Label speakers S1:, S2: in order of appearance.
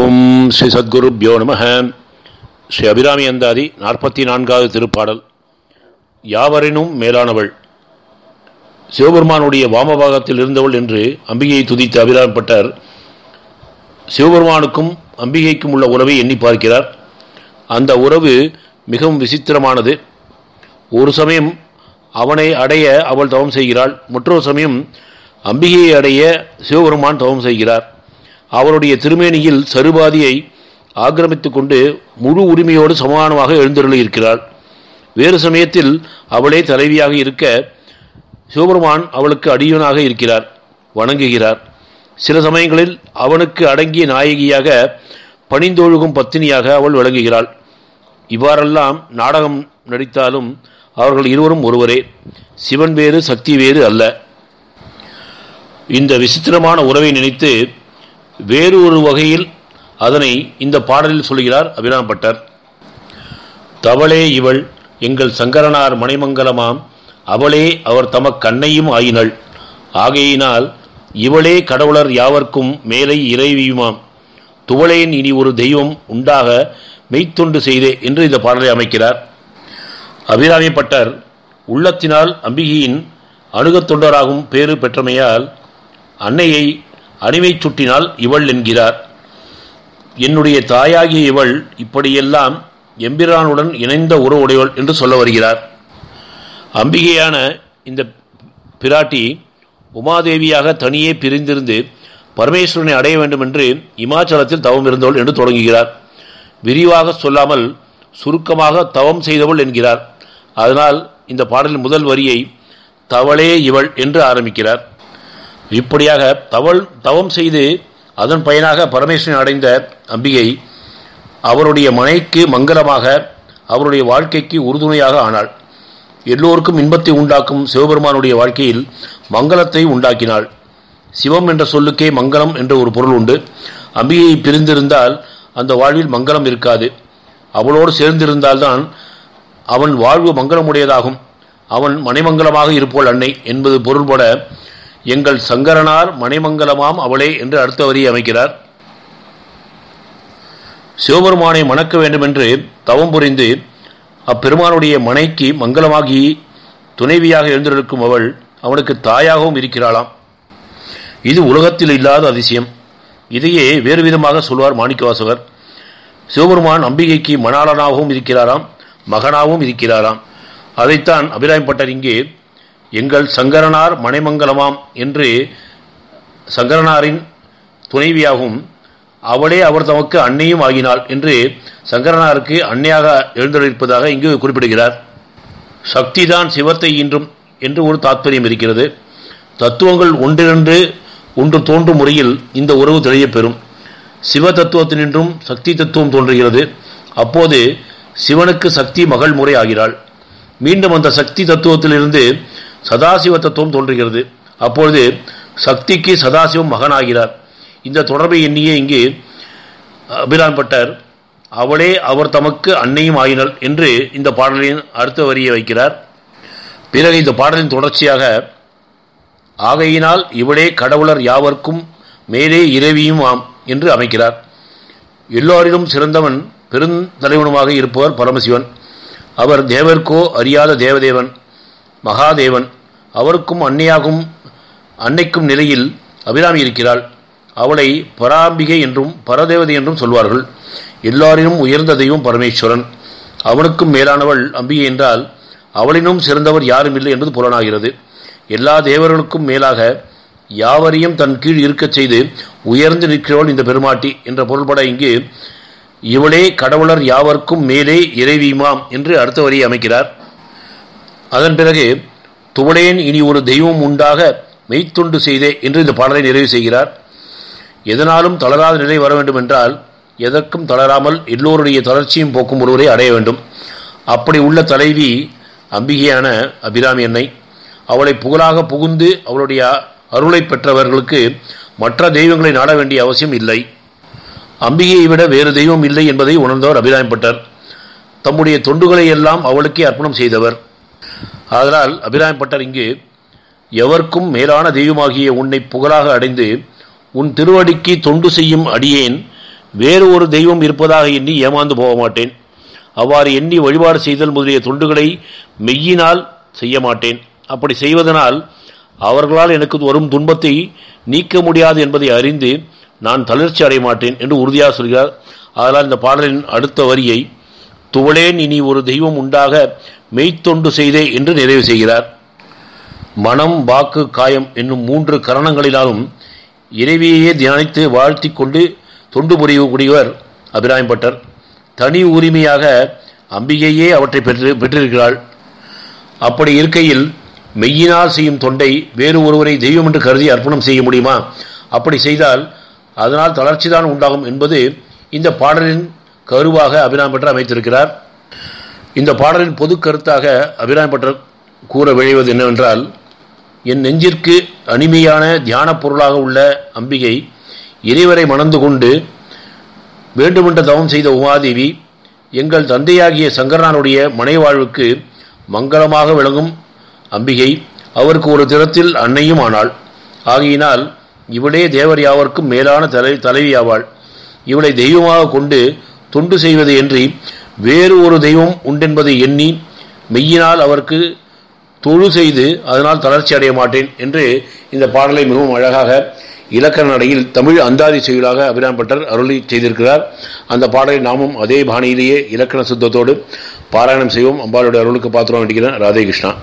S1: ஓம் ஸ்ரீ சத்குருப்யோ நம ஸ்ரீ அபிராமி அந்தாதி நாற்பத்தி நான்காவது திருப்பாடல் யாவரினும் மேலானவள் சிவபெருமானுடைய வாமபாகத்தில் இருந்தவள் என்று அம்பிகையை துதித்த அபிராமப்பட்டர் சிவபெருமானுக்கும் அம்பிகைக்கும் உள்ள உறவை எண்ணி பார்க்கிறார் அந்த உறவு மிகவும் விசித்திரமானது ஒரு சமயம் அவனை அடைய அவள் தவம் செய்கிறாள் மற்றொரு சமயம் அம்பிகையை அடைய சிவபெருமான் தவம் செய்கிறார் அவருடைய திருமேனியில் சருபாதியை ஆக்கிரமித்து கொண்டு முழு உரிமையோடு சமானமாக எழுந்தருளி இருக்கிறாள் வேறு சமயத்தில் அவளே தலைவியாக இருக்க சிவபெருமான் அவளுக்கு அடியவனாக இருக்கிறார் வணங்குகிறார் சில சமயங்களில் அவனுக்கு அடங்கிய நாயகியாக பணிந்தொழுகும் பத்தினியாக அவள் விளங்குகிறாள் இவ்வாறெல்லாம் நாடகம் நடித்தாலும் அவர்கள் இருவரும் ஒருவரே சிவன் வேறு சக்தி வேறு அல்ல இந்த விசித்திரமான உறவை நினைத்து வேறு ஒரு வகையில் அதனை இந்த பாடலில் சொல்கிறார் அபிராம்பட்டர் தவளே இவள் எங்கள் சங்கரனார் மணிமங்கலமாம் அவளே அவர் தமக் கண்ணையும் ஆயினள் ஆகையினால் இவளே கடவுளர் யாவர்க்கும் மேலை இறைவியுமாம் துவளேன் இனி ஒரு தெய்வம் உண்டாக மெய்த்தொண்டு செய்தே என்று இந்த பாடலை அமைக்கிறார் அபிராமிப்பட்டர் உள்ளத்தினால் அம்பிகையின் அணுகத் தொண்டராகும் பேறு பெற்றமையால் அன்னையை அடிமை சுட்டினால் இவள் என்கிறார் என்னுடைய தாயாகிய இவள் இப்படியெல்லாம் எம்பிரானுடன் இணைந்த உறவுடையவள் என்று சொல்ல வருகிறார் அம்பிகையான இந்த பிராட்டி உமாதேவியாக தனியே பிரிந்திருந்து பரமேஸ்வரனை அடைய வேண்டும் என்று இமாச்சலத்தில் தவம் இருந்தவள் என்று தொடங்குகிறார் விரிவாக சொல்லாமல் சுருக்கமாக தவம் செய்தவள் என்கிறார் அதனால் இந்த பாடலின் முதல் வரியை தவளே இவள் என்று ஆரம்பிக்கிறார் இப்படியாக தவள் தவம் செய்து அதன் பயனாக பரமேஸ்வரன் அடைந்த அம்பிகை அவருடைய மனைக்கு மங்களமாக அவருடைய வாழ்க்கைக்கு உறுதுணையாக ஆனாள் எல்லோருக்கும் இன்பத்தை உண்டாக்கும் சிவபெருமானுடைய வாழ்க்கையில் மங்களத்தை உண்டாக்கினாள் சிவம் என்ற சொல்லுக்கே மங்களம் என்ற ஒரு பொருள் உண்டு அம்பிகையை பிரிந்திருந்தால் அந்த வாழ்வில் மங்களம் இருக்காது அவளோடு சேர்ந்திருந்தால்தான் அவன் வாழ்வு மங்களமுடையதாகும் அவன் மணிமங்கலமாக இருப்போள் அன்னை என்பது பொருள்பட எங்கள் சங்கரனார் மணிமங்கலமாம் அவளே என்று அடுத்த வரி அமைக்கிறார் சிவபெருமானை மணக்க வேண்டுமென்று தவம் புரிந்து அப்பெருமானுடைய மனைக்கு மங்களமாகி துணைவியாக எழுந்திருக்கும் அவள் அவனுக்கு தாயாகவும் இருக்கிறாளாம் இது உலகத்தில் இல்லாத அதிசயம் இதையே வேறு விதமாக சொல்வார் மாணிக்கவாசகர் சிவபெருமான் அம்பிகைக்கு மணாளனாகவும் இருக்கிறாராம் மகனாகவும் இருக்கிறாராம் அதைத்தான் அபிராயப்பட்டர் இங்கே எங்கள் சங்கரனார் மனைமங்கலமாம் என்று சங்கரனாரின் துணைவியாகவும் அவளே அவர் தமக்கு அன்னையும் ஆகினாள் என்று சங்கரனாருக்கு அன்னையாக எழுந்தளிப்பதாக இங்கு குறிப்பிடுகிறார் சக்திதான் சிவத்தை இன்றும் என்று ஒரு தாத்பரியம் இருக்கிறது தத்துவங்கள் ஒன்றிரண்டு ஒன்று தோன்றும் முறையில் இந்த உறவு தெளியப்பெறும் சிவ தத்துவத்தினின்றும் சக்தி தத்துவம் தோன்றுகிறது அப்போது சிவனுக்கு சக்தி மகள் முறை ஆகிறாள் மீண்டும் அந்த சக்தி தத்துவத்திலிருந்து சதாசிவ தத்துவம் தோன்றுகிறது அப்பொழுது சக்திக்கு சதாசிவம் மகனாகிறார் இந்த தொடர்பை எண்ணியே இங்கு அபிரான்பட்டர் அவளே அவர் தமக்கு அன்னையும் ஆயினள் என்று இந்த பாடலின் அடுத்த வரியை வைக்கிறார் பிறகு இந்த பாடலின் தொடர்ச்சியாக ஆகையினால் இவளே கடவுளர் யாவர்க்கும் மேலே இறைவியும் ஆம் என்று அமைக்கிறார் எல்லோரிலும் சிறந்தவன் பெருந்தலைவனுமாக இருப்பவர் பரமசிவன் அவர் தேவர்க்கோ அறியாத தேவதேவன் மகாதேவன் அவருக்கும் அன்னையாகும் அன்னைக்கும் நிலையில் அபிராமி இருக்கிறாள் அவளை பராம்பிகை என்றும் பரதேவதை என்றும் சொல்வார்கள் எல்லாரினும் உயர்ந்த தெய்வம் பரமேஸ்வரன் அவனுக்கும் மேலானவள் அம்பிகை என்றால் அவளினும் சிறந்தவர் யாரும் இல்லை என்பது புலனாகிறது எல்லா தேவர்களுக்கும் மேலாக யாவரையும் தன் கீழ் இருக்கச் செய்து உயர்ந்து நிற்கிறவள் இந்த பெருமாட்டி என்ற பொருள்பட இங்கு இவளே கடவுளர் யாவர்க்கும் மேலே இறைவியுமாம் என்று அடுத்த வரியை அமைக்கிறார் அதன் பிறகு துவளேன் இனி ஒரு தெய்வம் உண்டாக மெய்த்தொண்டு செய்தே என்று இந்த பாடலை நிறைவு செய்கிறார் எதனாலும் தளராத நிலை வர வேண்டும் என்றால் எதற்கும் தளராமல் எல்லோருடைய தளர்ச்சியும் போக்கும் ஒருவரை அடைய வேண்டும் அப்படி உள்ள தலைவி அம்பிகையான அபிராமி அன்னை அவளை புகழாக புகுந்து அவளுடைய அருளை பெற்றவர்களுக்கு மற்ற தெய்வங்களை நாட வேண்டிய அவசியம் இல்லை அம்பிகையை விட வேறு தெய்வம் இல்லை என்பதை உணர்ந்தவர் அபிராயப்பட்டர் தம்முடைய தொண்டுகளை எல்லாம் அவளுக்கே அர்ப்பணம் செய்தவர் ஆதலால் அபிராயப்பட்டர் இங்கு எவர்க்கும் மேலான தெய்வமாகிய உன்னை புகழாக அடைந்து உன் திருவடிக்கு தொண்டு செய்யும் அடியேன் வேறு ஒரு தெய்வம் இருப்பதாக எண்ணி ஏமாந்து போக மாட்டேன் அவ்வாறு எண்ணி வழிபாடு செய்தல் முதலிய தொண்டுகளை மெய்யினால் செய்ய மாட்டேன் அப்படி செய்வதனால் அவர்களால் எனக்கு வரும் துன்பத்தை நீக்க முடியாது என்பதை அறிந்து நான் தளர்ச்சி அடைய மாட்டேன் என்று உறுதியாக சொல்கிறார் அதனால் இந்த பாடலின் அடுத்த வரியை துவளேன் இனி ஒரு தெய்வம் உண்டாக மெய்த்தொண்டு செய்தே என்று நிறைவு செய்கிறார் மனம் வாக்கு காயம் என்னும் மூன்று கரணங்களினாலும் இறைவியையே தியானித்து வாழ்த்தி கொண்டு தொண்டு புரியக்கூடியவர் அபிராயம்பட்டர் தனி உரிமையாக அம்பிகையே அவற்றை பெற்று பெற்றிருக்கிறாள் அப்படி இருக்கையில் மெய்யினால் செய்யும் தொண்டை வேறு ஒருவரை தெய்வம் என்று கருதி அர்ப்பணம் செய்ய முடியுமா அப்படி செய்தால் அதனால் தளர்ச்சிதான் உண்டாகும் என்பது இந்த பாடலின் கருவாக அபிராம் பட்டர் அமைத்திருக்கிறார் இந்த பாடலின் பொது கருத்தாக அபிராம் பட்டர் கூற விழைவது என்னவென்றால் என் நெஞ்சிற்கு அனிமையான தியான பொருளாக உள்ள அம்பிகை இறைவரை மணந்து கொண்டு வேண்டுமென்ற தவம் செய்த உமாதேவி எங்கள் தந்தையாகிய சங்கரனாருடைய மனை வாழ்வுக்கு மங்களமாக விளங்கும் அம்பிகை அவருக்கு ஒரு திறத்தில் அன்னையும் ஆனாள் ஆகையினால் இவளே தேவர் யாவர்க்கும் மேலான தலை தலைவியாவாள் இவளை தெய்வமாக கொண்டு தொண்டு செய்வது என்று வேறு ஒரு தெய்வம் உண்டென்பதை எண்ணி மெய்யினால் அவருக்கு தொழு செய்து அதனால் தளர்ச்சி அடைய மாட்டேன் என்று இந்த பாடலை மிகவும் அழகாக இலக்கண நடையில் தமிழ் அந்தாதி செயலாக அபிராம் பட்டர் அருளி செய்திருக்கிறார் அந்த பாடலை நாமும் அதே பாணியிலேயே இலக்கண சுத்தத்தோடு பாராயணம் செய்வோம் அம்பாளுடைய அருளுக்கு பாத்திரம் வேண்டிக்கிறேன் ராதே கிருஷ்ணா